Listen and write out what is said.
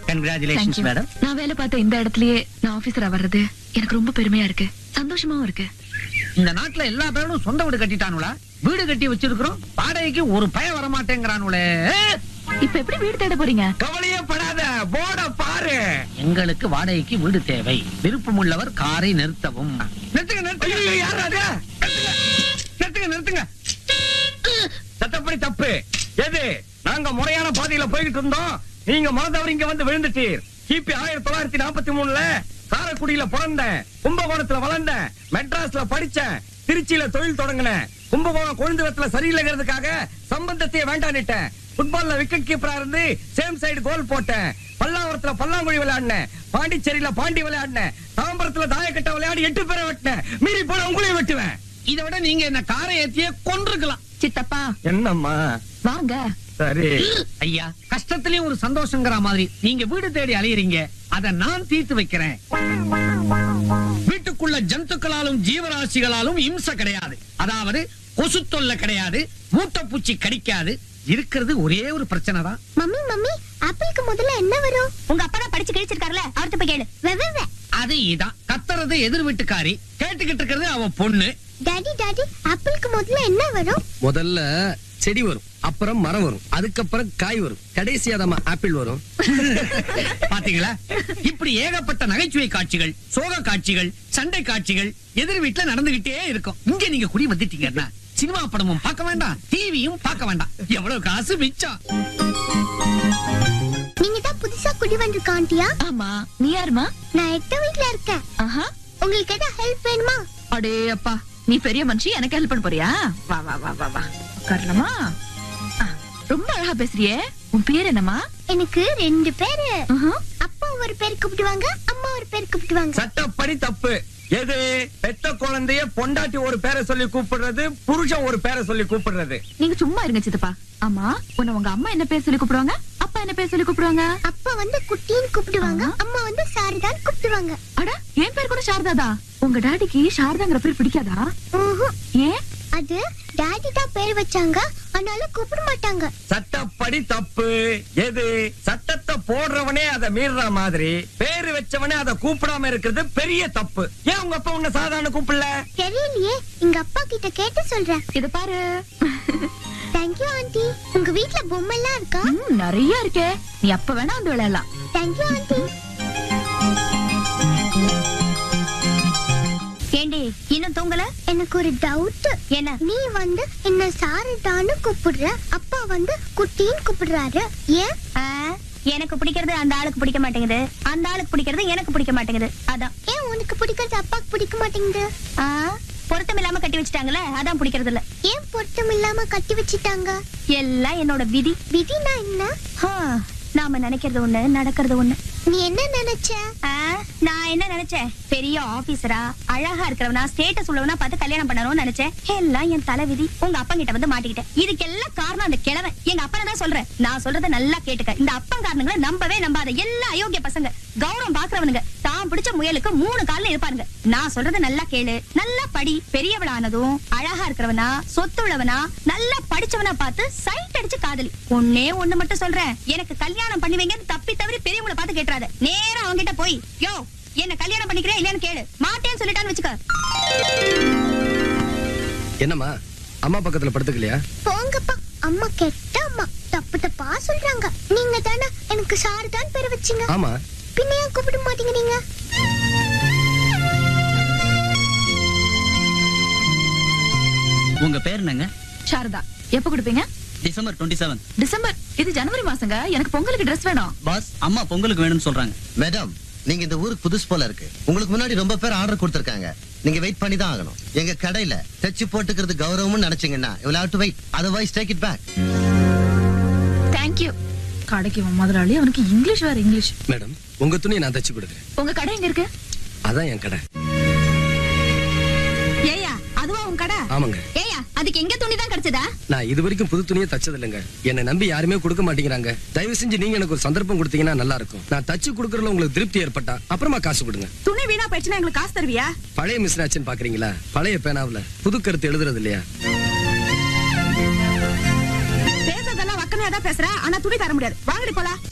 Congratulations Thank you. Madam நான் வேலை பார்த்த இந்த இடத்துலயே நான் ஆபீசரா வர்றது எனக்கு ரொம்ப பெருமையா இருக்கு சந்தோஷமாவும் இருக்கு இந்த நாட்டுல எல்லா பேரும் சொந்த வீடு கட்டிட்டானுங்களா வீடு கட்டி வச்சிருக்கிறோம் வாடகைக்கு ஒரு பய வர மாட்டேங்கிறானுங்களே இப்ப எப்படி வீடு தேட போறீங்க கவலையே படாத போட பாரு எங்களுக்கு வாடகைக்கு வீடு தேவை விருப்பமுள்ளவர் காரை நிறுத்தவும் நிறுத்துங்க நிறுத்துங்க ஐயோ, யார் அது நிறுத்துங்க நிறுத்துங்க சட்டப்படி தப்பு எது நாங்க முறையான பாதையில போய்கிட்டு இருந்தோம் நீங்க மனதவர் இங்க வந்து விழுந்துட்டீர் கிபி ஆயிரத்தி தொள்ளாயிரத்தி நாற்பத்தி மூணுல காரைக்குடியில பிறந்தேன் கும்பகோணத்துல வளர்ந்தேன் மெட்ராஸ்ல படிச்சேன் திருச்சியில தொழில் தொடங்கினேன் கும்பகோணம் கொழுந்துவத்துல சரியில்லைங்கிறதுக்காக சம்பந்தத்தையே வேண்டான்னுட்டேன் ஃபுட்பால்ல விக்கெட் கீப்பரா இருந்து சேம் சைடு கோல் போட்டேன் பல்லாவரத்துல பல்லாங்குழி விளையாடினேன் பாண்டிச்சேரியில பாண்டி விளையாடினேன் தாம்பரத்துல தாயக்கட்ட விளையாடி எட்டு பேரை வெட்டினேன் மீறி போன உங்களையும் வெட்டுவேன் இதை விட நீங்க என்ன காரை ஏத்தியே கொண்டிருக்கலாம் சித்தப்பா என்னம்மா வாங்க சரி ஐயா கஷ்டத்திலயும் ஒரு சந்தோஷங்கிற மாதிரி நீங்க வீடு தேடி அலையறீங்க அத நான் தீர்த்து வைக்கிறேன் வீட்டுக்குள்ள ஜந்துக்களாலும் ஜீவராசிகளாலும் இம்சை கிடையாது அதாவது கொசு தொல்லை கிடையாது மூட்டைப்பூச்சி கடிக்காது இருக்கிறது ஒரே ஒரு பிரச்சனை தான் மம்மி மம்மி ஆப்பிளுக்கு முதல்ல என்ன வரும் உங்க அப்பா தான் படிச்சு கிழிச்சிருக்காருல அவர்கிட்ட போய் கேளு வெ, வெ, வெ. அது இதான் கத்துறது எதிர் வீட்டுக்காரி கேட்டுக்கிட்டு இருக்கிறது அவ பொண்ணு டாடி டாடி ஆப்பிளுக்கு முதல்ல என்ன வரும் முதல்ல செடி வரும் அப்புறம் மரம் வரும் அதுக்கப்புறம் காய் வரும் கடைசியா தான் ஆப்பிள் வரும் பாத்தீங்களா இப்படி ஏகப்பட்ட நகைச்சுவை காட்சிகள் சோக காட்சிகள் சண்டை காட்சிகள் எதிர் வீட்டுல நடந்துகிட்டே இருக்கும் இங்க நீங்க குடி வந்துட்டீங்கன்னா சினிமா படமும் பார்க்க வேண்டாம் டிவியும் பார்க்க வேண்டாம் எவ்வளவு காசு மிச்சம் நீங்க தான் புதுசா குடி வந்திருக்க ஆண்டியா ஆமா நீ யாருமா நான் எட்ட வீட்ல இருக்கேன் ஆஹா உங்களுக்கு ஏதாவது ஹெல்ப் வேணுமா அடே அப்பா நீ பெரிய மனுஷி எனக்கு ஹெல்ப் பண்ண போறியா வா வா வா வா வா உட்காரலாமா ஆ, ரொம்ப அழகா பேசுறியே உன் பேர் என்னம்மா எனக்கு ரெண்டு பேரு ஆஹா. அப்பா ஒரு பேர் கூப்பிடுவாங்க அம்மா ஒரு பேர் கூப்பிடுவாங்க சட்டப்படி தப்பு எது பெத்த குழந்தைய பொண்டாட்டி ஒரு பேரை சொல்லி கூப்பிடுறது புருஷன் ஒரு பேரை சொல்லி கூப்பிடுறது நீங்க சும்மா இருங்க சித்தப்பா ஆமா உன்னை உங்க அம்மா என்ன பேர் சொல்லி கூப்பிடுவாங்க அப்பா என்ன பேர் சொல்லி கூப்பிடுவாங்க அப்பா வந்து குட்டின்னு கூப்பிடுவாங்க ஆ. அம்மா வந்து சாரதான் கூப்பிடுவாங்க அட என் பேர் கூட சாரதாதா உங்க டாடிக்கு சாரதாங்கிற பேர் பிடிக்காதா ம்ஹும். ஏன் அது டாடி தான் பேர் வச்சாங்க அதனால கூப்பிட மாட்டாங்க சட்டப்படி தப்பு எது சட்டத்தை போடுறவனே அதை மீறுற மாதிரி பேரு வச்சவனே அதை கூப்பிடாம இருக்கிறது பெரிய தப்பு ஏன் உங்க அப்பா உன்னை சாதாரண கூப்பிடல தெரியலையே எங்க அப்பா கிட்ட கேட்டு சொல்றேன் இத பாரு தேங்க்யூ ஆண்டி உங்க வீட்ல பொம்மை எல்லாம் இருக்கா ம், நிறைய இருக்கே நீ அப்ப வேணா வந்து விளையாடலாம் தேங்க்யூ ஆண்டி ஏண்டி இன்னும் தூங்கல எனக்கு ஒரு டவுட் என்ன நீ வந்து என்ன சாரதான்னு கூப்பிடுற அப்பா வந்து குட்டின்னு கூப்பிடுறாரு ஏன் ஆ, எனக்கு பிடிக்கிறது அந்த ஆளுக்கு பிடிக்க மாட்டேங்குது அந்த ஆளுக்கு பிடிக்கிறது எனக்கு பிடிக்க மாட்டேங்குது அதான் ஏன் உனக்கு பிடிக்கிறது அப்பாக்கு பிடிக்க மாட்டேங்குது ஆ, பொருத்தம் இல்லாம கட்டி வச்சுட்டாங்கல்ல அதான் பிடிக்கிறது இல்ல ஏன் பொருத்தம் இல்லாம கட்டி வச்சிட்டாங்க எல்லாம் என்னோட விதி விதினா என்ன ஆ, நாம நினைக்கிறது ஒண்ணு நடக்கிறது ஒண்ணு நீ என்ன நினைச்ச ஆ, நான் என்ன நினைச்சேன் பெரிய ஆபீசரா அழகா இருக்கிறவனா ஸ்டேட்டஸ் உள்ளவனா பார்த்து கல்யாணம் பண்ணணும்னு நினைச்சேன் எல்லாம் என் தலைவிதி உங்க அப்பா கிட்ட வந்து மாட்டிக்கிட்டேன் இதுக்கெல்லாம் காரணம் அந்த கிழவன் எங்க அப்பனை தான் சொல்றேன் நான் சொல்றத நல்லா கேட்டுக்க இந்த அப்பன் காரணங்களை நம்பவே நம்பாத எல்லா அயோக்கிய பசங்க கௌரவம் பாக்குறவனுங்க தான் பிடிச்ச முயலுக்கு மூணு கால்ல இருப்பாருங்க நான் சொல்றத நல்லா கேளு நல்லா படி பெரியவளானதும் அழகா இருக்கிறவனா சொத்து உள்ளவனா நல்லா படிச்சவனா பார்த்து சைட் அடிச்சு காதலி ஒன்னே ஒண்ணு மட்டும் சொல்றேன் எனக்கு கல்யாணம் பண்ணி வைங்கன்னு தப்பி தவறி பெரியவங்கள பார்த்து கேட்டுறாத நேரா அவங்கிட்ட போய் யோ என்ன கல்யாணம் பண்ணிக்கிறேன் இல்லையான்னு கேளு மாட்டேன்னு சொல்லிட்டான்னு வச்சுக்க என்னம்மா அம்மா பக்கத்துல படுத்துக்கலையா போங்கப்பா அம்மா கெட்ட அம்மா தப்பு தப்பா சொல்றாங்க நீங்க தானே எனக்கு சாரதான் பேர் வச்சீங்க ஆமா பின்ன ஏன் கூப்பிட மாட்டீங்க நீங்க உங்க பேர் என்னங்க சாரதா எப்ப கொடுப்பீங்க டிசம்பர் டுவெண்ட்டி செவன் டிசம்பர் இது ஜனவரி மாசங்க எனக்கு பொங்கலுக்கு Dress வேணும் பாஸ் அம்மா பொங்கலுக்கு வேணும்னு சொல்றாங்க மேடம் நீங்க இந்த ஊருக்கு புதுசு போல இருக்கு உங்களுக்கு முன்னாடி ரொம்ப பேர் ஆர்டர் கொடுத்திருக்காங்க நீங்க வெயிட் பண்ணி தான் ஆகணும் எங்க கடையில தச்சு போட்டுக்கிறது கௌரவம்னு நினைச்சீங்கன்னா you will have to wait otherwise take it back thank you கடைக்கு வா முதலாளி அவனுக்கு இங்கிலீஷ் வேற இங்கிலீஷ் மேடம் உங்க துணியை நான் தச்சு கொடுக்குறேன் உங்க கடை எங்க இருக்கு அதான் என் கடை ஏயா அதுவா உன் கடை ஆமாங்க ஏயா அதுக்கு எங்க துணி தான் கிடைச்சதா நான் இது வரைக்கும் புது துணியை தச்சது இல்லைங்க என்னை நம்பி யாருமே கொடுக்க மாட்டேங்கிறாங்க தயவு செஞ்சு நீங்க எனக்கு ஒரு சந்தர்ப்பம் கொடுத்தீங்கன்னா நல்லா இருக்கும் நான் தச்சு கொடுக்கறதுல உங்களுக்கு திருப்தி ஏற்பட்டா அப்புறமா காசு கொடுங்க துணி வீணா போயிடுச்சுன்னா எங்களுக்கு காசு தருவியா பழைய மிஸ்ராச்சுன்னு பாக்குறீங்களா பழைய பேனாவுல புது கருத்து எழுதுறது இல்லையா பேசுறதெல்லாம் வக்கனையா தான் பேசுற ஆனா துணி தர முடியாது வாங்கடி போலாம்